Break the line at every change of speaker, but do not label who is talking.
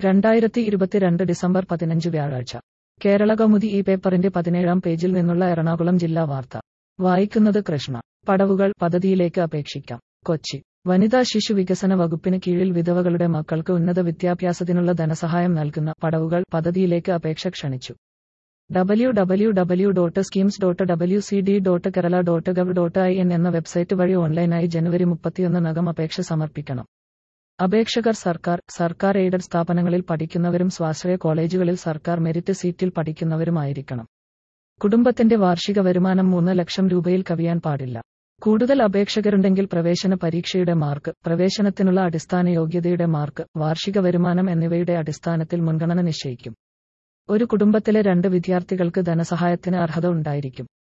രണ്ടായിരത്തി ഇരുപത്തിരണ്ട് ഡിസംബർ പതിനഞ്ച് വ്യാഴാഴ്ച കേരള കൗമുദി ഈ പേപ്പറിന്റെ പതിനേഴാം പേജിൽ നിന്നുള്ള എറണാകുളം ജില്ലാ വാർത്ത വായിക്കുന്നത് കൃഷ്ണ പടവുകൾ പദ്ധതിയിലേക്ക് അപേക്ഷിക്കാം കൊച്ചി വനിതാ ശിശു വികസന വകുപ്പിന് കീഴിൽ വിധവകളുടെ മക്കൾക്ക് ഉന്നത വിദ്യാഭ്യാസത്തിനുള്ള ധനസഹായം നൽകുന്ന പടവുകൾ പദ്ധതിയിലേക്ക് അപേക്ഷ ക്ഷണിച്ചു W W W dot schemes dot W C D dot Kerala dot gov dot I N എന്ന വെബ്സൈറ്റ് വഴി ഓൺലൈനായി ജനുവരി മുപ്പത്തിയൊന്നിനകം അപേക്ഷ സമർപ്പിക്കണം അപേക്ഷകർ സർക്കാർ സർക്കാർ എയ്ഡഡ് സ്ഥാപനങ്ങളിൽ പഠിക്കുന്നവരും സ്വാശ്രയ കോളേജുകളിൽ സർക്കാർ മെരിറ്റ് സീറ്റിൽ പഠിക്കുന്നവരുമായിരിക്കണം കുടുംബത്തിന്റെ വാർഷിക വരുമാനം മൂന്ന് ലക്ഷം രൂപയിൽ കവിയാൻ പാടില്ല കൂടുതൽ അപേക്ഷകരുണ്ടെങ്കിൽ പ്രവേശന പരീക്ഷയുടെ മാർക്ക് പ്രവേശനത്തിനുള്ള അടിസ്ഥാന യോഗ്യതയുടെ മാർക്ക് വാർഷിക വരുമാനം എന്നിവയുടെ അടിസ്ഥാനത്തിൽ മുൻഗണന നിശ്ചയിക്കും ഒരു കുടുംബത്തിലെ രണ്ട് വിദ്യാർത്ഥികൾക്ക് ധനസഹായത്തിന് അർഹത ഉണ്ടായിരിക്കും